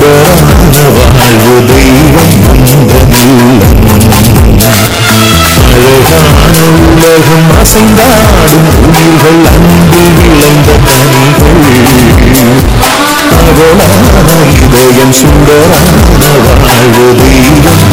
சுடரான வாழ்வு தெய்வம் அழகான உலகம் அசைந்தாடும் உயிர்கள் அன்பில் விளைந்த கனிகள் அகலான இதயம் சுடரான வாழ்வு தெய்வம்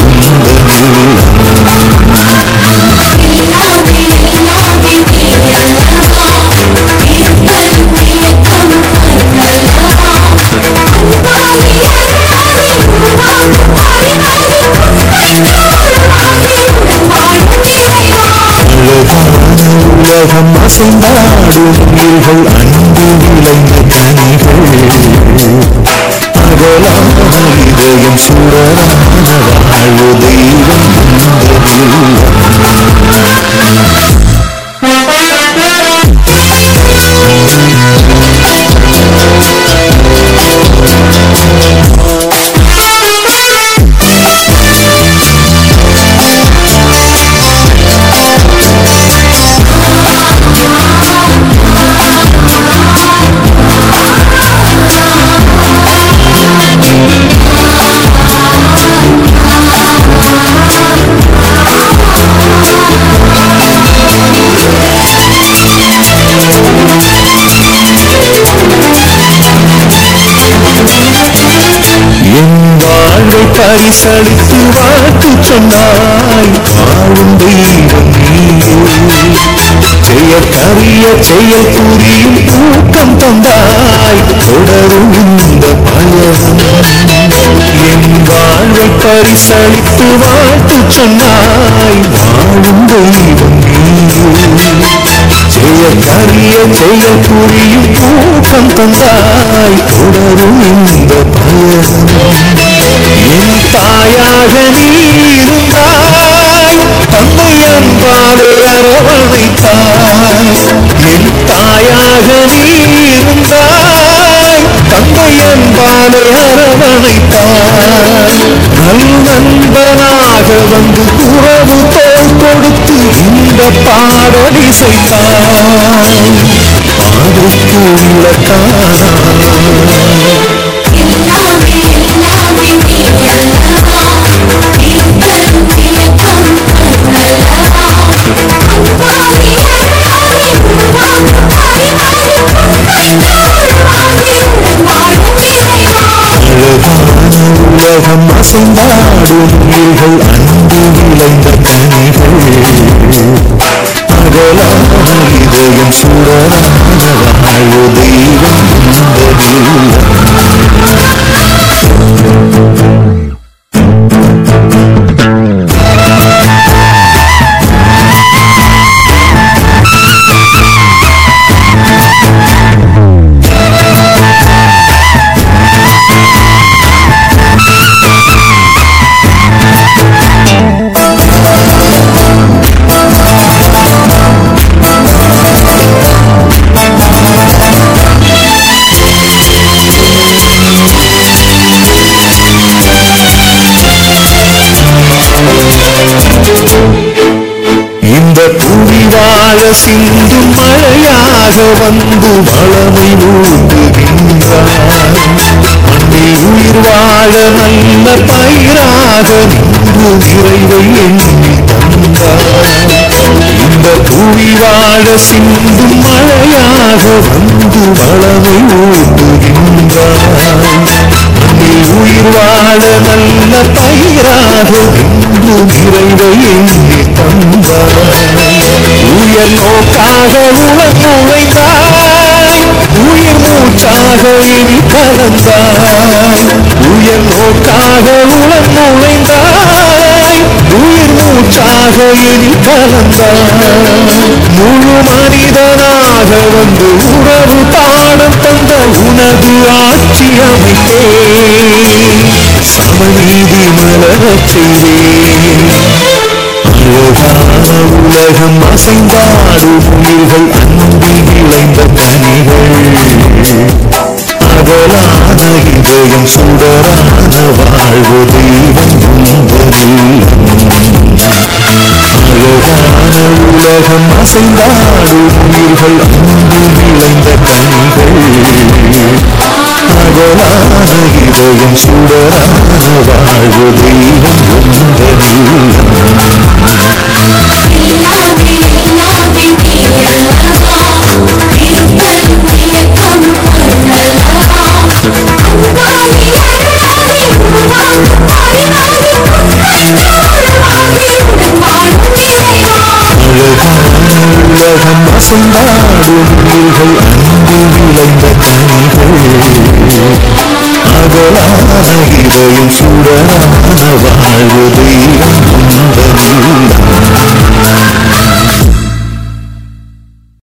அழகான உலகம் அசைந்தாடும் உயிர்கள் அன்பு விளைந்த கனிகள் அகலான இதயம் சுடரான வாழ்வு தெய்வம் என் வாழ்வை பரிசளித்து வாழ்த்து சொன்னாய் வாழும் தெய்வம் நீயே செயற்கரிய செயல் புரியும் ஊக்கம் தந்தாய் தொடரும் இந்த பயணம் என் வாழ்வை பரிசளித்து வாழ்த்து சொன்னாய் வாழும் தெய்வம் நீயே செயற்கரிய செயல் புரியும் ஊக்கம் தந்தாய் தொடரும் இந்த பயணம் என் தாயாக நீ இருந்தாய் தந்தை அன்பாலே அரவணைத்தாய் என் தாயாக நீ இருந்தாய் தந்தை அன்பாலே அரவணைத்தாய் நல் நண்பனாக வந்து உறவு தோல் கொடுத்து இந்த பாடல் இசைத்தாய் பாடுக்கு இலக்கானாய் அழகான உலகம் அசைந்தாடும் உயிர்கள் அன்பு விளைந்த கனிகள் அகலான இதயம் சுடரான வாழ்வு தெய்வம் என்பதில்லை இந்த புவி வாழ சிந்தும் மழையாக வந்து வளமை ஊட்டுகின்றார் மண்ணில் உயிர் வாழ நல்ல பயிராக நின்று நிறைவை எண்ணி தந்தார் இந்த புவி வாழ சிந்தும் மழையாக வந்து வளமை ஊட்டுகின்றார் மண்ணில் உயிர் வாழ நல்ல பயிராக நின்று நிறைவை எண்ணி தந்தார் உயர் நோக்காக உலக நுழைந்தாய் உயிர் மூச்சாக இனி கலந்தாய் உயர் நோக்காக உலக நுழைந்தாய் உயிர் மூச்சாக இனி கலந்தாய் முழு மனிதனாக வந்து உறவு பாடம் தந்த உனது ஆட்சி அமைத்தே சமநீதி மலரச் செய்தேன் அழகான உலகம் அசைந்தாடும் உயிர்கள் அன்பில் விளைந்த கனிகள் அகலான இதயம் சுடரான வாழ்வு தெய்வம் என்பதில் அழகான உலகம் அசைந்தாடும் உயிர்கள் அன்பு விளைந்த கனிகள் அகலான இதயம் சுடரான வாழ்வு தெய்வம் ஒன்றல்ல உலகம் அசந்தாடும் உயிர்கள் அன்பு விளைந்த கனிகள் அகலான இதயம் சுடரான வாழ்வு